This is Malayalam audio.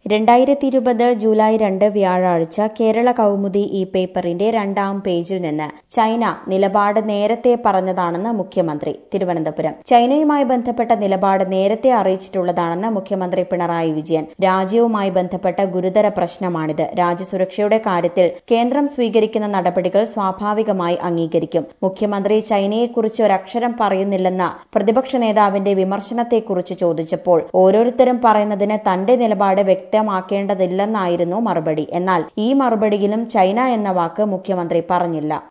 രണ്ടായിരത്തി ഇരുപത് ജൂലൈ രണ്ട് വ്യാഴാഴ്ച കേരള കൗമുദി ഈ പേപ്പറിന്റെ രണ്ടാം പേജിൽ നിന്ന് ചൈന നിലപാട് നേരത്തെ പറഞ്ഞതാണെന്ന് മുഖ്യമന്ത്രി തിരുവനന്തപുരം ചൈനയുമായി ബന്ധപ്പെട്ട നിലപാട് നേരത്തെ അറിയിച്ചിട്ടുള്ളതാണെന്ന് മുഖ്യമന്ത്രി പിണറായി വിജയൻ രാജ്യവുമായി ബന്ധപ്പെട്ട ഗുരുതര പ്രശ്നമാണിത് രാജ്യസുരക്ഷയുടെ കാര്യത്തിൽ കേന്ദ്രം സ്വീകരിക്കുന്ന നടപടികൾ സ്വാഭാവികമായി അംഗീകരിക്കും മുഖ്യമന്ത്രി ചൈനയെക്കുറിച്ച് ഒരക്ഷരം പറയുന്നില്ലെന്ന പ്രതിപക്ഷ നേതാവിന്റെ വിമർശനത്തെക്കുറിച്ച് ചോദിച്ചപ്പോൾ ഓരോരുത്തരും പറയുന്നതിന് തന്റെ നിലപാട് വ്യക്തമാക്കേണ്ടതില്ലെന്നായിരുന്നു മറുപടി എന്നാൽ ഈ മറുപടിയിലും ചൈന എന്ന വാക്ക് മുഖ്യമന്ത്രി പറഞ്ഞില്ല